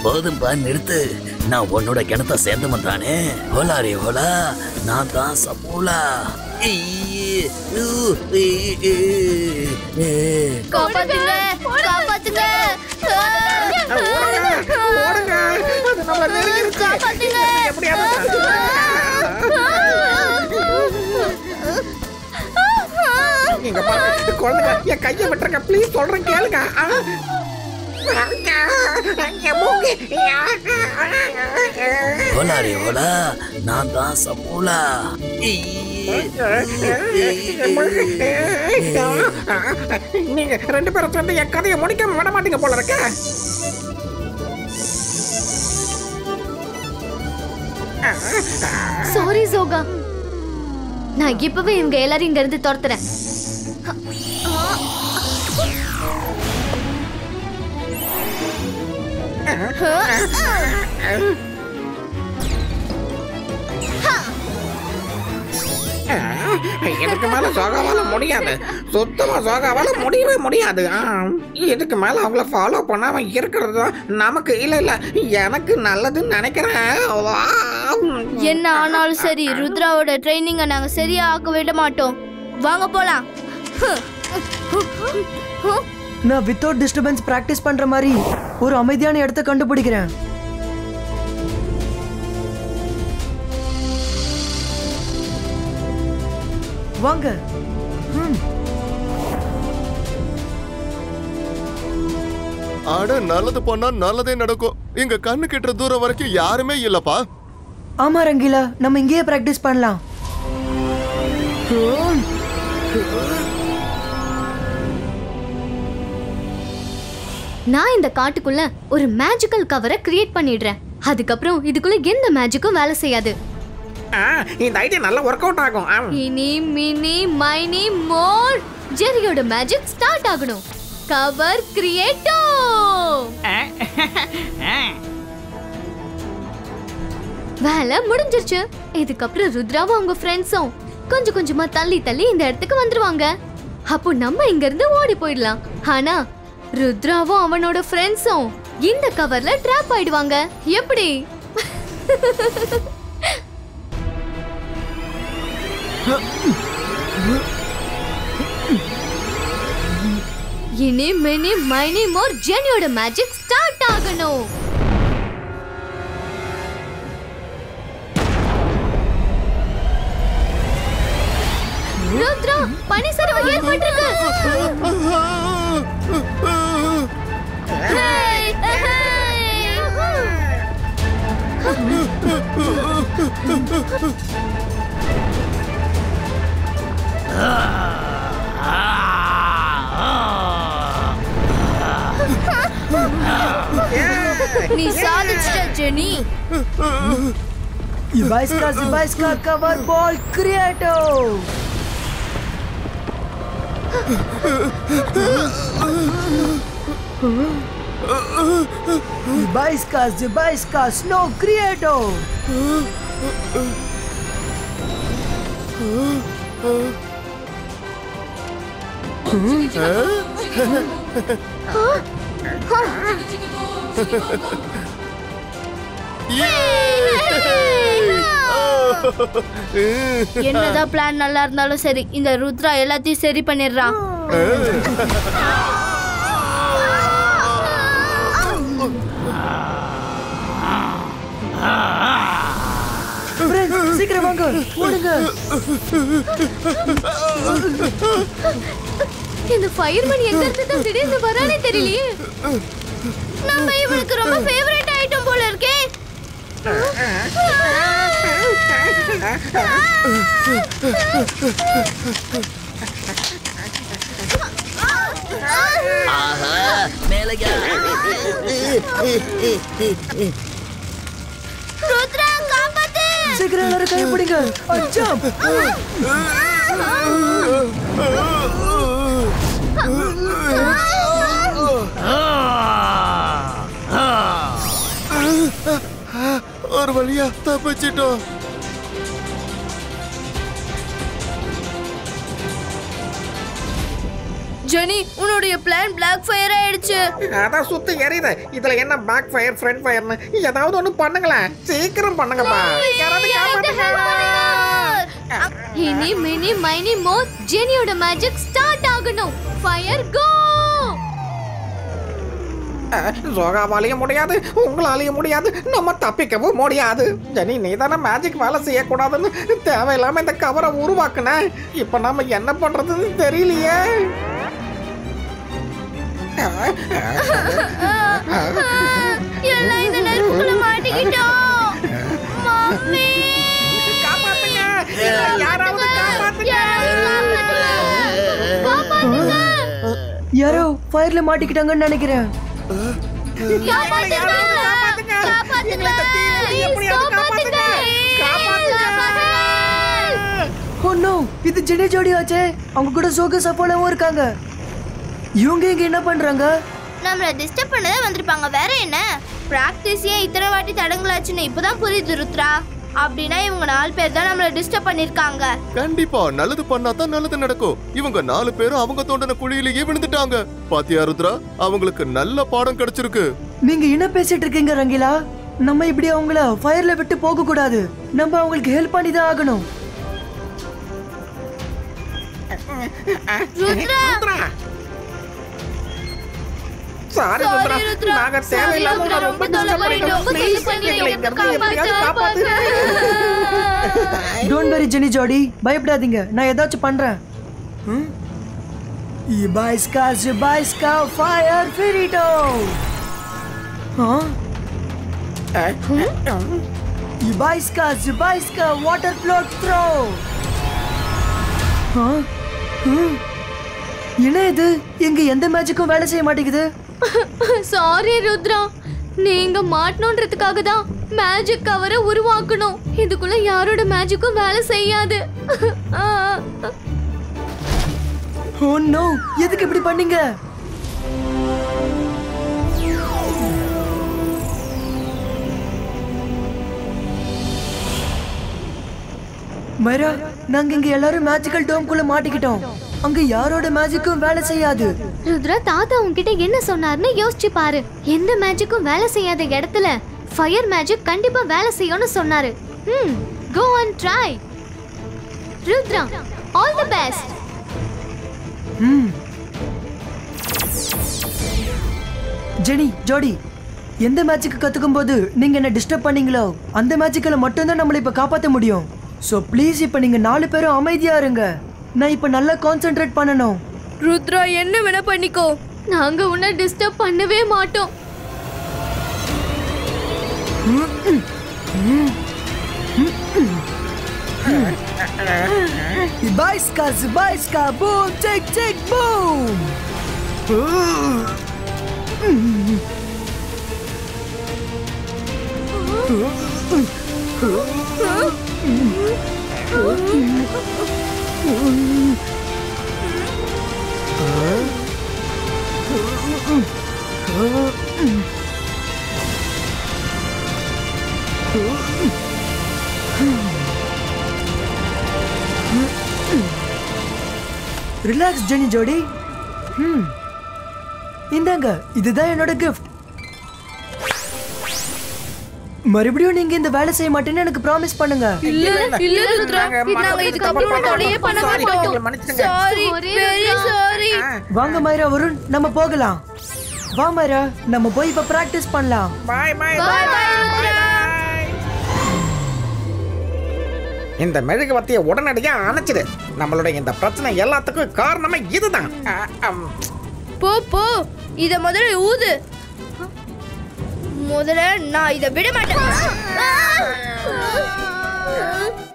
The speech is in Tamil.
போதும்பா நிறுத்து நான் உன்னோட கிணத்த சேர்ந்தவன் தானே ஹோலாரே ஹோலா நான் தான் சமூலா ஈ, ஊ, ஈ, ஈ, ஏ. காப்பாத்துங்க காப்பாத்துங்க ஓடுங்க அது நம்மள நெருங்கிருச்சு. காப்பாத்துங்க எப்படியாவது இங்க பாருங்க குழந்தைங்க என் கையை விட்டுருங்க ப்ளீஸ் சொல்றேன் கேளுங்க ஆ. என் மூக்கு. ஹோலாரே ஹோலா நான் தான் சமூலா ஈ, நீங்க ரெண்டு பேரும் சேர்ந்து என் கதையை முடிக்காம விட மாட்டீங்க போல இருக்க சாரி சோகா நான் இப்பவே இவங்க எல்லாரும் இங்க இருந்து துரத்துறேன் இதுக்கு மேல சோகாவால முடியாது சுத்தமா சோகாவால முடியவே முடியாது ஆ, இதுக்கு மேல அவங்கள ஃபாலோ பண்ணாம இருக்கிறது தான் நமக்கு இல்ல இல்ல எனக்கு நல்லதுன்னு நினைக்கிறேன் வா. என்ன ஆனாலும் சரி ருத்ராவோட ட்ரைனிங்கை நாங்க சரியா ஆக்க விட மாட்டோம் வாங்க போலாம் நான் வித்தவுட் டிஸ்டர்பன்ஸ் பிராக்டிஸ் பண்ற மாதிரி ஒரு அமைதியான இடத்த கண்டுபிடிக்கிறேன் வாங்க ம், அட நல்லது பண்ணா நல்லதே நடக்கும் இங்க கண்ணு கெட்டுற தூரம் வரைக்கும் யாருமே இல்லப்பா ஆமா ரங்கீலா நம்ம இங்கேயே பிராக்டிஸ் பண்ணலாம் ம், நான் இந்த காட்டுக்குள்ள ஒரு மேஜிக்கல் கவரை கிரியேட் பண்ணிடுறேன் அதுக்கப்புறம் இதுக்குள்ள எந்த மேஜிக்கும் வேலை செய்யாது ஆ, இந்த ஐடியா நல்லா ஒர்க் அவுட் ஆகும் ஆ. இனி மினி மைனி மோர் ஜெரியோட மேஜிக் ஸ்டார்ட் ஆகணும் கவர் கிரியேட்டோ வேலை முடிஞ்சிருச்சு இதுக்கப்புறம் ருத்ராவும் அவங்க ஃப்ரெண்ட்ஸும் கொஞ்சம் கொஞ்சமா தள்ளி தள்ளி இந்த இடத்துக்கு வந்துருவாங்க அப்போ நம்ம இங்க இருந்து ஓடி போயிடலாம் ஆனா ருத்ராவும் அவனோட ஃப்ரெண்ட்ஸும் இந்த கவர்ல ட்ராப் ஆயிடுவாங்க எப்படி இனி மினி மைனி மோர் ஜெனியோட மேஜிக் ஸ்டார்ட் ஆகணும் ருத்ரா பனி சரிவு ஏற்பட்டிருக்கு ஹேய், ஹேய். நீ சாதிச்சிட்ட Jenny Zibaiska, Zibaiska, cover ball creato! Zibaiska, Zibaiska, snow creato! என்னதான் பிளான் நல்லா இருந்தாலும் சரி இந்த ருத்ரா எல்லாத்தையும் சரி பண்ணிடுறான் Friends, சீக்கிரம் வாங்க ஓடுங்க இந்த ஃபயர்மேன் எங்க இருந்து தான் திடீர்னு வரானே தெரியலையே நம்ம இவனுக்கு ரொம்ப ஃபேவரட் ஐட்டம் போல இருக்கே ஆஹா மேலையா ருத்ரா காப்பாத்து சீக்கிரம் எல்லாரும் கை பிடிங்க அச்சா ஒரு வழியா தப்பிச்சிட்டோம் ஜெனி உன்னுடைய பிளான் பிளாக் ஃபயர் ஆயிடுச்சு அதான் சுத்தி எரியுது இதுல என்ன பேக் ஃபயர் ஃப்ரண்ட் ஃபயர்னு ஏதாவது ஒண்ணு பண்ணுங்களேன் சீக்கிரம் பண்ணுங்கப்பா யாராவது காப்பாத்துங்க இனி மினி மைனி மோ ஜெனியோட மேஜிக் ஸ்டார்ட் ஆகணும் ஃபயர் கோ ஜோகாவாலையும் முடியாது உங்களாலையும் முடியாது நம்ம தப்பிக்கவும் முடியாது ஜனி நீ தானே மேஜிக் வேலை செய்யக்கூடாதுன்னு தேவையில்லாம இந்த கவரை உருவாக்குன இப்ப நாம என்ன பண்றதுன்னு தெரியலையே எல்லாம் இந்த நெருப்புக்குள்ள மாட்டிக்கிட்டோம் மம்மி காப்பாத்துங்க இல்ல, யாராவது காப்பாத்துங்க யாரோ ஃபயர்ல மாட்டிக்கிட்டாங்கன்னு நினைக்கிறேன் யாராவது காப்பாத்துங்க எங்களை இந்த தீயிலிருந்து எப்படியாவது காப்பாத்துங்க காப்பாத்துங்க ஓ நோ இது ஜெனி ஜோடி ஆச்சே அவங்க கூட சோக சஃபாலாவும் இருக்காங்க இவங்க இங்க என்ன பண்றாங்க நம்மள டிஸ்டர்ப் பண்ணதான் வந்திருப்பாங்க வேற என்ன பிராக்டிஸ் ஏன் இத்தனை வாட்டி தடங்களாச்சுன்னு இப்பதான் புரியுது ருத்ரா அப்படின்னா இவங்க நாலு பேர் தான் நம்மள டிஸ்டர்ப் பண்ணிருக்காங்க கண்டிப்பா நல்லது பண்ணாதான் நல்லது நடக்கும் இவங்க நாலு பேரும் அவங்க தோண்டின குழியிலேயே விழுந்துட்டாங்க பாத்தியா ருத்ரா அவங்களுக்கு நல்ல பாடம் கிடைச்சிருக்கு நீங்க என்ன பேசிட்டு இருக்கீங்க ரங்கிலா நம்ம இப்படி அவங்கள ஃபயர்ல விட்டு போக கூடாது நம்ம அவங்களுக்கு ஹெல்ப் பண்ணி தான் ஆகணும் ருத்ரா சாரி ருத்ரா ருத்ரா. நாங்க தேவையில்லாம உங்களை ரொம்ப டிஸ்டர்ப் பண்ணிட்டோம் ப்ளீஸ் எங்களை இங்க இருந்து எப்படியாவது காப்பாத்து டோன்ட் வெரி ஜெனி ஜோடி பயப்படாதீங்க நான் ஏதாச்சும் பண்றேன் ம்? இபாய்ஸ்கா ஜிபாய்ஸ்கா ஃபயர் ஃபிரிட்டோ இபாய்ஸ்கா ஜிபாய்ஸ்கா வாட்டர் ஃப்ளோட் த்ரோ என்ன இது எங்க எந்த மேஜிக்கும் வேலை செய்ய மாட்டேங்குது சாரி ருத்ரா நீங்க மாட்டணுன்றதுக்காக தான் மேஜிக் கவரை உருவாக்கணும் இதுக்குள்ள யாரோட மேஜிக்கும் வேலை செய்யாது ஓ நோ எதுக்கு இப்படி பண்ணீங்க மைரா நாங்க இங்க எல்லாரும் மேஜிக்கல் டோம்குள்ள மாட்டிக்கிட்டோம் அங்க யாரோட மேஜிக்கும் வேலை செய்யாது ருத்ரா தாத்தா உன்கிட்ட என்ன சொன்னார்னு யோசிச்சு பாரு எந்த மேஜிக்கும் வேலை செய்யாத இடத்துல ஃபயர் மேஜிக் கண்டிப்பா வேலை செய்யும்னு சொன்னாரு ம் go and try Rudra all the best ம் ஜெனி ஜோடி எந்த மேட்சுக்கு கத்துக்கும் போது நீங்க என்ன டிஸ்டர்ப் பண்ணீங்களோ அந்த மேட்சுக்களை மட்டும்தான் நம்மளை இப்ப காப்பாத்த முடியும் ஸோ ப்ளீஸ் இப்ப நீங்க நாலு பேரும் அமைதியா இருங்க நான் இப்ப நல்லா கான்சென்ட்ரேட் பண்ணணும் ருத்ரா என்ன வேணா பண்ணிக்கோ நாங்க உன்னை டிஸ்டர்ப் பண்ணவே மாட்டோம் Ibaiska, Zibaiska, boom, tick, tick, boom! Relax Jenny ஜோடி ம் இந்தாங்க இதுதான் என்னோட கிஃப்ட் மறுபடியும் நீங்க இந்த வேலை செய்ய மாட்டேன்னு எனக்கு ப்ராமிஸ் பண்ணுங்க இல்ல இல்ல ருத்ரா நாங்க இதுக்கப்புறம் உன்னை தொடையே பண்ண Sorry, எங்களை மாட்டோம் மன்னிச்சிடுங்க. Sorry Sorry, very Rudra. Sorry வாங்க மைரா வருண் நம்ம போகலாம் வா மைரா நம்ம போய் இப்ப பிராக்டிஸ் பண்ணலாம் பாய் பாய் Bye, பாய் bye, பாய் இந்த மெழுகுவர்த்தியை உடனடியா அணைச்சிடு நம்மளுடைய இந்த பிரச்சனை எல்லாத்துக்கும் காரணமே இதுதான் அ, அம். போ போ இத முதல்ல ஊது முதல்ல நான் இத விட மாட்டேன்